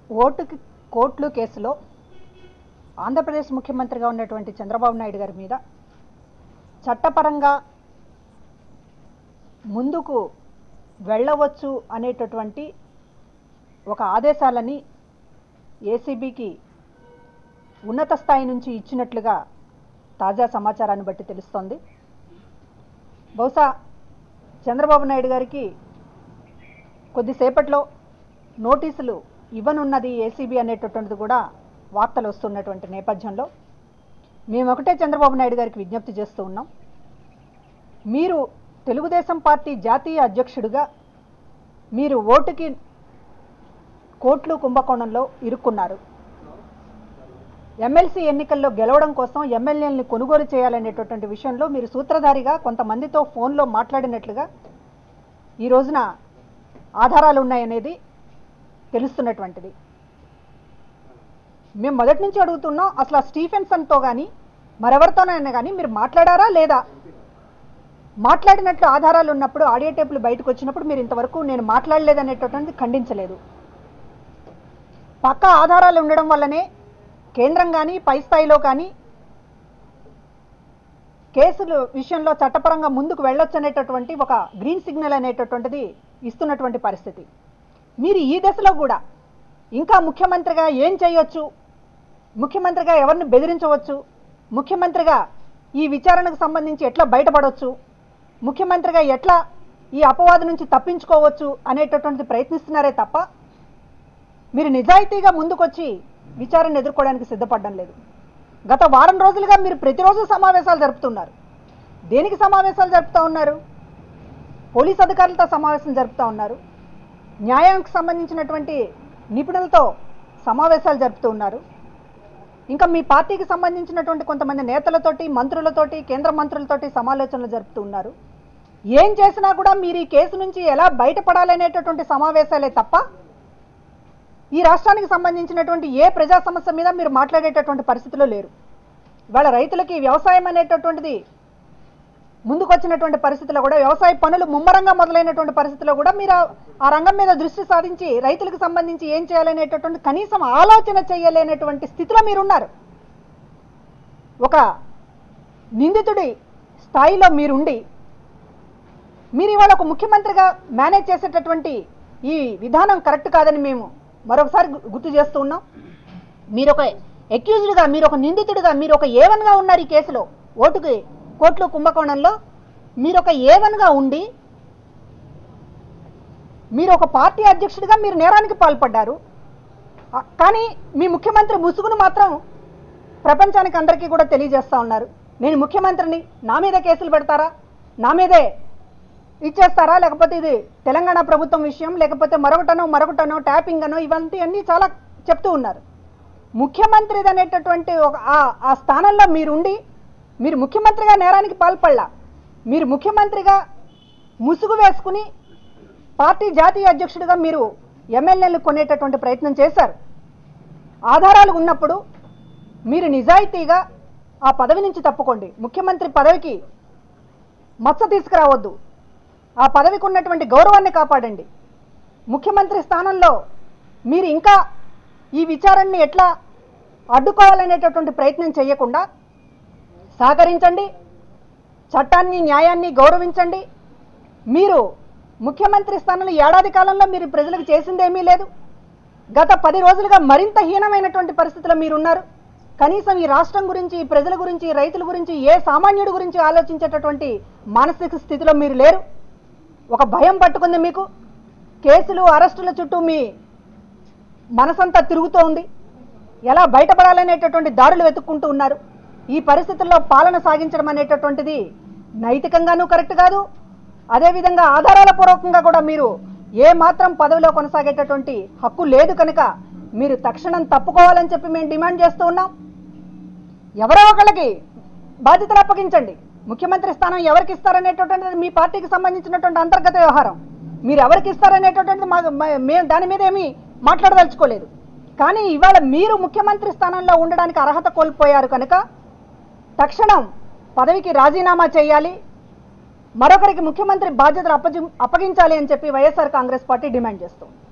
ఓటుకి కోట్లు కేసులో ఆంధ్రప్రదేశ్ ముఖ్యమంత్రిగా ఉన్నటువంటి చంద్రబాబు నాయుడు గారి మీద చట్టపరంగా ముందుకు వెళ్ళవచ్చు అనేటటువంటి ఒక ఆదేశాలని ఏసీబీకి ఉన్నత స్థాయి నుంచి ఇచ్చినట్లుగా తాజా సమాచారాన్ని బట్టి తెలుస్తోంది బహుశా చంద్రబాబు నాయుడు గారికి కొద్దిసేపట్లో నోటీసులు ఇవ్వనున్నది ఏసీబీ అనేటటువంటిది కూడా వార్తలు వస్తున్నటువంటి నేపథ్యంలో మేము ఒకటే చంద్రబాబు నాయుడు గారికి విజ్ఞప్తి చేస్తూ ఉన్నాం మీరు తెలుగుదేశం పార్టీ జాతీయ అధ్యక్షుడిగా మీరు ఓటుకి కోట్లు కుంభకోణంలో ఇరుక్కున్నారు ఎమ్మెల్సీ ఎన్నికల్లో గెలవడం కోసం ఎమ్మెల్యేలని కొనుగోలు చేయాలనేటటువంటి విషయంలో మీరు సూత్రధారిగా కొంతమందితో ఫోన్లో మాట్లాడినట్లుగా ఈ రోజున ఆధారాలు ఉన్నాయనేది తెలుస్తున్నటువంటిది మేము మొదటి నుంచి అడుగుతున్నాం అసలు ఆ స్టీఫెన్సన్తో కానీ మరెవరితోనైనా కానీ మీరు మాట్లాడారా లేదా మాట్లాడినట్లు ఆధారాలు ఉన్నప్పుడు ఆడియో టేపులు బయటకు వచ్చినప్పుడు మీరు ఇంతవరకు నేను మాట్లాడలేదనేటటువంటిది ఖండించలేదు పక్క ఆధారాలు ఉండడం వల్లనే కేంద్రం కానీ పై స్థాయిలో కానీ కేసుల విషయంలో చట్టపరంగా ముందుకు వెళ్ళొచ్చు అనేటటువంటి ఒక గ్రీన్ సిగ్నల్ అనేటటువంటిది ఇస్తున్నటువంటి పరిస్థితి మీరు ఈ దశలో కూడా ఇంకా ముఖ్యమంత్రిగా ఏం చేయొచ్చు ముఖ్యమంత్రిగా ఎవరిని బెదిరించవచ్చు ముఖ్యమంత్రిగా ఈ విచారణకు సంబంధించి ఎట్లా బయటపడవచ్చు ముఖ్యమంత్రిగా ఎట్లా ఈ అపవాదు నుంచి తప్పించుకోవచ్చు అనేటటువంటిది ప్రయత్నిస్తున్నారే తప్ప మీరు నిజాయితీగా ముందుకొచ్చి విచారణ ఎదుర్కోవడానికి సిద్ధపడడం లేదు గత వారం రోజులుగా మీరు ప్రతిరోజు సమావేశాలు జరుపుతున్నారు దేనికి సమావేశాలు జరుపుతూ ఉన్నారు పోలీస్ అధికారులతో సమావేశం జరుపుతూ ఉన్నారు న్యాయానికి సంబంధించినటువంటి నిపుణులతో సమావేశాలు జరుపుతూ ఉన్నారు ఇంకా మీ పార్టీకి సంబంధించినటువంటి కొంతమంది నేతలతోటి మంత్రులతోటి కేంద్ర మంత్రులతోటి సమాలోచనలు జరుపుతూ ఉన్నారు ఏం చేసినా కూడా మీరు ఈ కేసు నుంచి ఎలా బయటపడాలనేటటువంటి సమావేశాలే తప్ప ఈ రాష్ట్రానికి సంబంధించినటువంటి ఏ ప్రజా సమస్య మీద మీరు మాట్లాడేటటువంటి పరిస్థితిలో లేరు ఇవాళ రైతులకి వ్యవసాయం అనేటటువంటిది ముందుకొచ్చినటువంటి పరిస్థితిలో కూడా వ్యవసాయ పనులు ముమ్మరంగా మొదలైనటువంటి పరిస్థితిలో కూడా మీరు ఆ- ఆ రంగం మీద దృష్టి సాధించి రైతులకు సంబంధించి ఏం చేయాలనేటటువంటి కనీసం ఆలోచన చేయలేనటువంటి స్థితిలో మీరున్నారు ఒక నిందితుడి స్థాయిలో మీరుండి మీరు ఇవాళ ఒక ముఖ్యమంత్రిగా మేనేజ్ చేసేటటువంటి ఈ విధానం కరెక్ట్ కాదని మేము మరొకసారి గు- గుర్తు చేస్తూ ఉన్నాం మీరు ఒక అక్యూజ్డ్గా మీరు ఒక నిందితుడిగా మీరు ఒక ఏవన్గా ఉన్నారు ఈ కేసులో ఓటుకి కోట్లు కుంభకోణంలో మీరు ఒక ఏవన్గా ఉండి మీరు ఒక పార్టీ అధ్యక్షుడిగా మీరు నేరానికి పాల్పడ్డారు ఆ, కానీ మీ ముఖ్యమంత్రి ముసుగును మాత్రం ప్రపంచానికి అందరికీ కూడా తెలియజేస్తా ఉన్నారు నేను ముఖ్యమంత్రిని నా మీద కేసులు పెడతారా నా మీదే ఇచ్చేస్తారా లేకపోతే ఇది తెలంగాణ ప్రభుత్వం విషయం లేకపోతే మరొకటనో మరొకటనో ట్యాపింగ్ అనో ఇవంతా అన్నీ చాలా చెప్తూ ఉన్నారు ముఖ్యమంత్రిది అనేటటువంటి ఒక ఆ- ఆ స్థానంలో మీరుండి మీరు ముఖ్యమంత్రిగా నేరానికి పాల్పడలా మీరు ముఖ్యమంత్రిగా ముసుగు వేసుకుని పార్టీ జాతీయ అధ్యక్షుడిగా మీరు ఎమ్మెల్యేలు కొనేటటువంటి ప్రయత్నం చేశారు ఆధారాలు ఉన్నప్పుడు మీరు నిజాయితీగా ఆ పదవి నుంచి తప్పుకోండి ముఖ్యమంత్రి పదవికి మచ్చ తీసుకురావద్దు ఆ పదవికి ఉన్నటువంటి గౌరవాన్ని కాపాడండి ముఖ్యమంత్రి స్థానంలో మీరు ఇంకా ఈ విచారణని ఎట్లా అడ్డుకోవాలనేటటువంటి ప్రయత్నం చేయకుండా సహకరించండి చట్టాన్ని న్యాయాన్ని గౌరవించండి మీరు ముఖ్యమంత్రి స్థానంలో ఏడాది కాలంలో మీరు ప్రజలకు చేసిందేమీ లేదు గత పది రోజులుగా మరింత హీనమైనటువంటి పరిస్థితిలో మీరున్నారు కనీసం ఈ రాష్ట్రం గురించి ఈ ప్రజల గురించి ఈ రైతుల గురించి ఏ సామాన్యుడి గురించి ఆలోచించేటటువంటి మానసిక స్థితిలో మీరు లేరు ఒక భయం పట్టుకుంది మీకు కేసులు అరెస్టుల చుట్టూ మీ మనసంతా తిరుగుతూ ఉంది ఎలా బయటపడాలనేటటువంటి దారులు వెతుక్కుంటూ ఉన్నారు ఈ పరిస్థితుల్లో పాలన సాగించడం అనేటటువంటిది నైతికంగానూ కరెక్ట్ కాదు అదేవిధంగా ఆధారాల పూర్వకంగా కూడా మీరు ఏ మాత్రం పదవిలో కొనసాగేటటువంటి హక్కు లేదు కనుక మీరు తక్షణం తప్పుకోవాలని చెప్పి మేము డిమాండ్ చేస్తూ ఉన్నాం ఎవరో ఒకళ్ళకి బాధ్యతలు అప్పగించండి ముఖ్యమంత్రి స్థానం ఎవరికి ఇస్తారనేటటువంటిది మీ పార్టీకి సంబంధించినటువంటి అంతర్గత వ్యవహారం మీరు ఎవరికి ఇస్తారనేటటువంటిది మా- మ- మేము దాని మీద ఏమీ మాట్లాడదలుచుకోలేదు కానీ ఇవాళ మీరు ముఖ్యమంత్రి స్థానంలో ఉండడానికి అర్హత కోల్పోయారు కనుక తక్షణం పదవికి రాజీనామా చేయాలి మరొకరికి ముఖ్యమంత్రి బాధ్యతలు అప్పజి అప్పగించాలి అని చెప్పి వైఎస్ఆర్ కాంగ్రెస్ పార్టీ డిమాండ్ చేస్తుంది